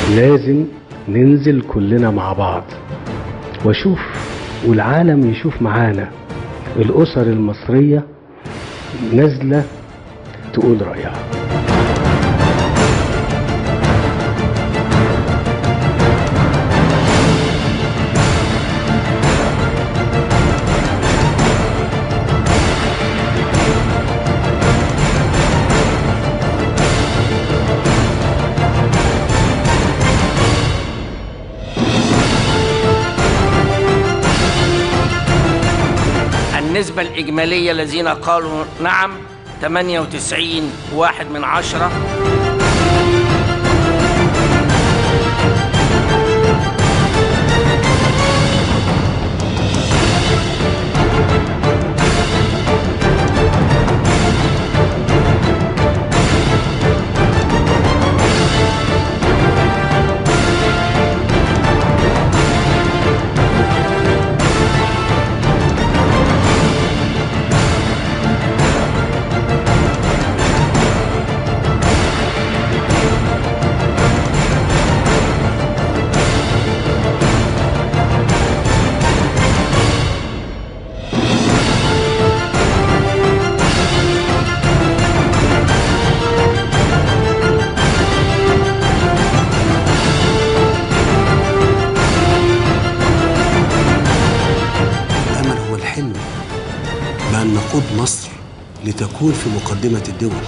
لازم ننزل كلنا مع بعض واشوف والعالم يشوف معانا الاسر المصريه نازله تقول رايها النسبة الإجمالية الذين قالوا نعم 98 واحد من عشرة الأمل هو الحلم بأن نقود مصر لتكون في مقدمة الدول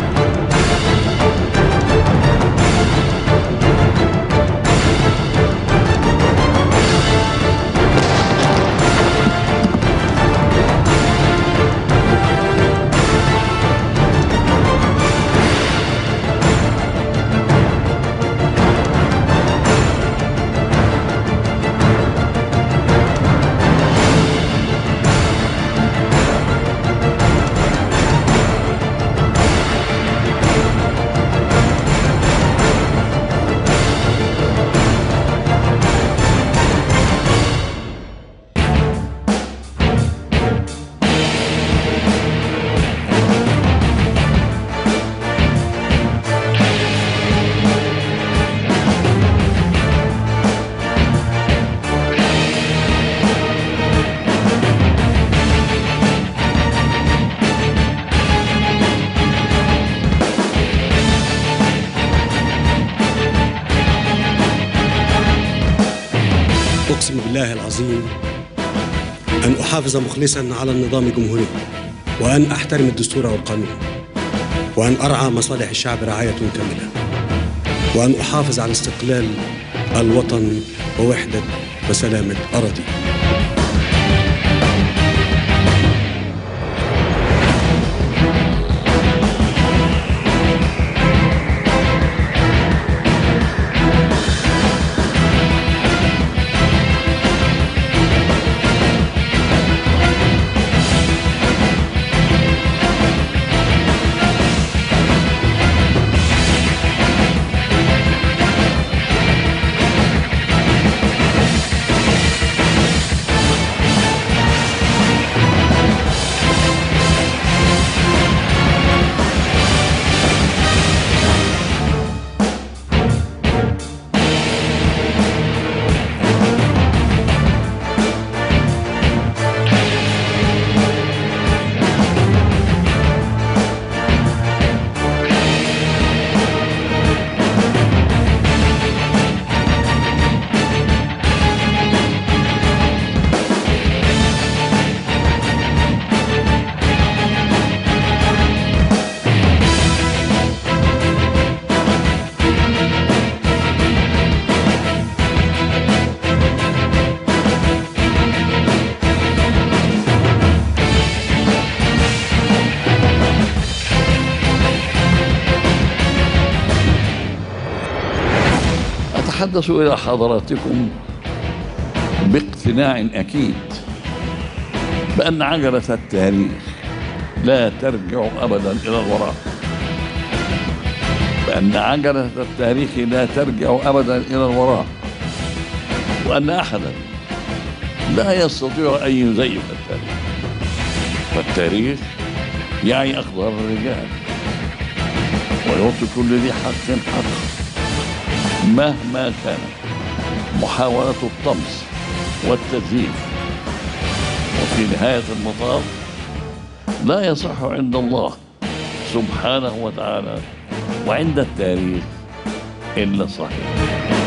أقسم بالله العظيم أن أحافظ مخلصا على النظام الجمهوري وأن أحترم الدستور والقانون وأن أرعى مصالح الشعب رعاية كاملة وأن أحافظ على استقلال الوطن ووحدة وسلامة أراضي أتحدث إلى حضراتكم باقتناع أكيد بأن عجلة التاريخ لا ترجع أبدا إلى الوراء بأن عجلة التاريخ لا ترجع أبدا إلى الوراء وأن أحدا لا يستطيع أن يزيف التاريخ فالتاريخ يعي أقدار الرجال ويعطي كل ذي حق حقه مهما كانت محاولة الطمس والتزييف وفي نهاية المطاف لا يصح عند الله سبحانه وتعالى وعند التاريخ إلا الصحيح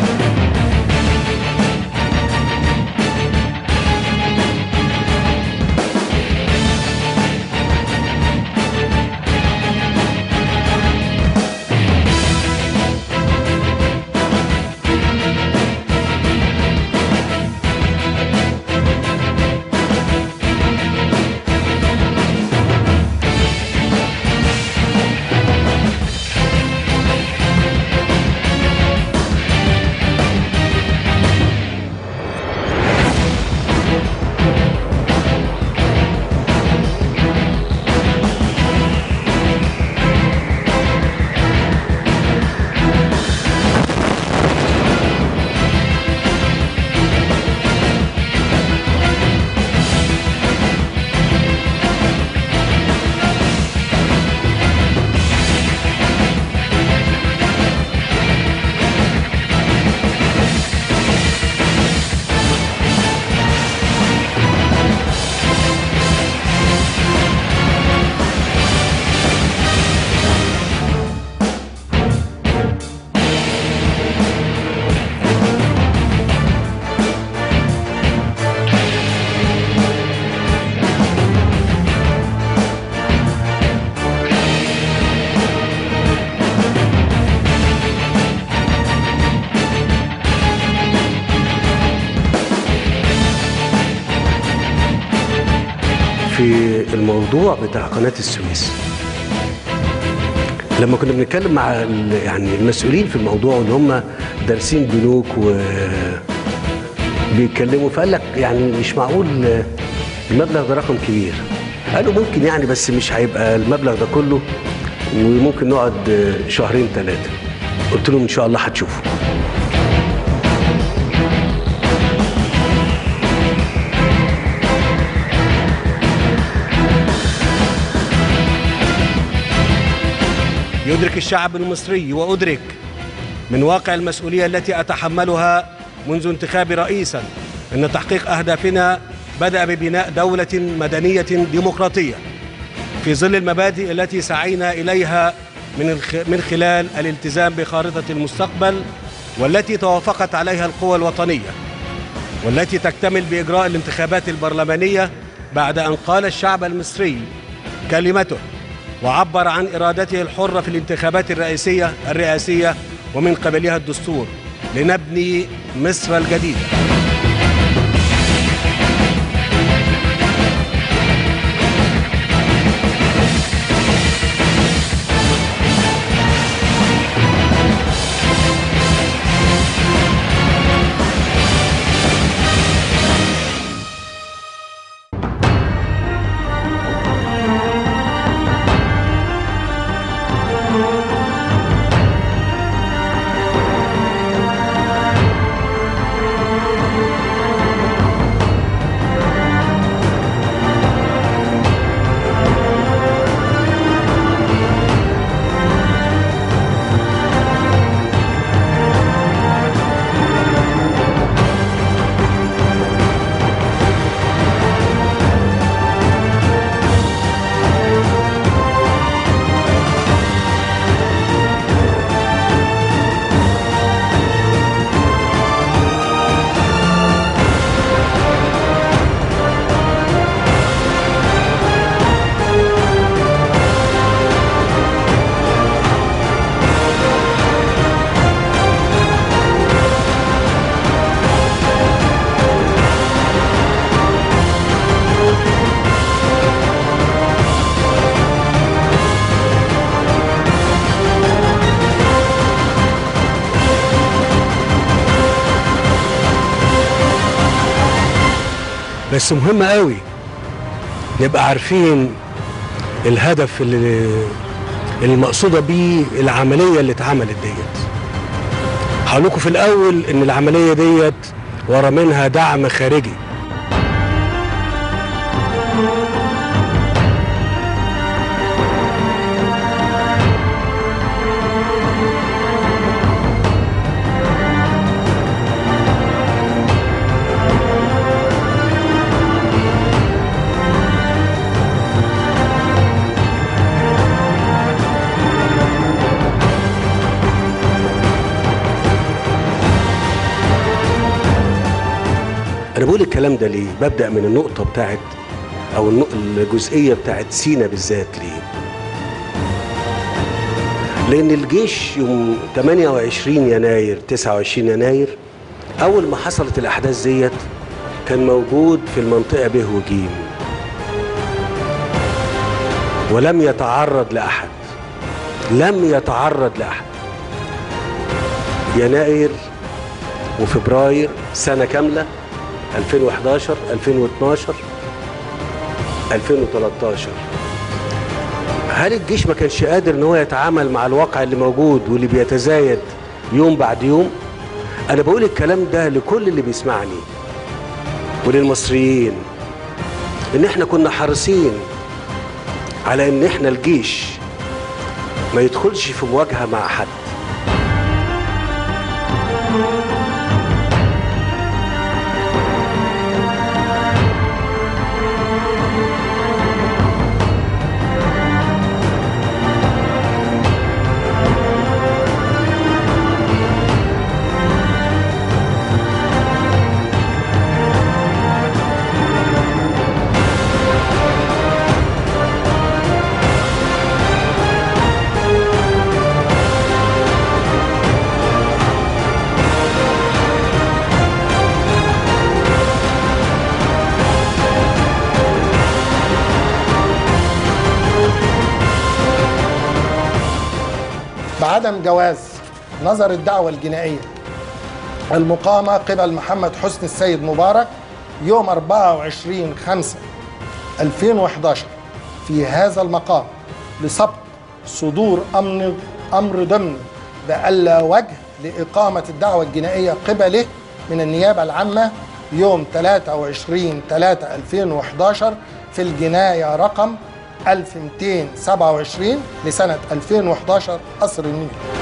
في الموضوع بتاع قناة السويس لما كنا بنتكلم مع ال- يعني المسؤولين في الموضوع واللي هم دارسين بنوك و بيتكلموا فقال لك يعني مش معقول المبلغ ده رقم كبير قالوا ممكن يعني بس مش هيبقى المبلغ ده كله وممكن نقعد شهرين ثلاثة قلت لهم ان شاء الله هتشوفوا يدرك الشعب المصري وأدرك من واقع المسؤولية التي أتحملها منذ انتخاب رئيسا أن تحقيق أهدافنا بدأ ببناء دولة مدنية ديمقراطية في ظل المبادئ التي سعينا إليها من الخ- من خلال الالتزام بخارطة المستقبل والتي توافقت عليها القوى الوطنية والتي تكتمل بإجراء الانتخابات البرلمانية بعد أن قال الشعب المصري كلمته وعبر عن إرادته الحرة في الانتخابات الرئاسية الرئاسية ومن قبلها الدستور لنبني مصر الجديدة بس مهم قوي نبقى عارفين الهدف اللي المقصودة بيه العملية اللي اتعملت ديت هقول لكم في الأول إن العملية ديت ورا منها دعم خارجي انا بقول الكلام ده ليه ببدا من النقطه بتاعت او النق- الجزئيه بتاعت سينا بالذات ليه لان الجيش يوم 28 يناير 29 يناير اول ما حصلت الاحداث ديت كان موجود في المنطقه به وجيم ولم يتعرض لاحد لم يتعرض لاحد يناير وفبراير سنه كامله 2011 2012 2013 هل الجيش ما كانش قادر ان هو يتعامل مع الواقع اللي موجود واللي بيتزايد يوم بعد يوم انا بقول الكلام ده لكل اللي بيسمعني وللمصريين ان احنا كنا حريصين على ان احنا الجيش ما يدخلش في مواجهه مع حد بعدم جواز نظر الدعوة الجنائية المقامة قبل محمد حسني السيد مبارك يوم 24 5 2011 في هذا المقام لسبق صدور أمر أمر ضمن بألا وجه لإقامة الدعوة الجنائية قبله من النيابة العامة يوم 23 3 2011 في الجناية رقم 1227 لسنة 2011 قصر النيل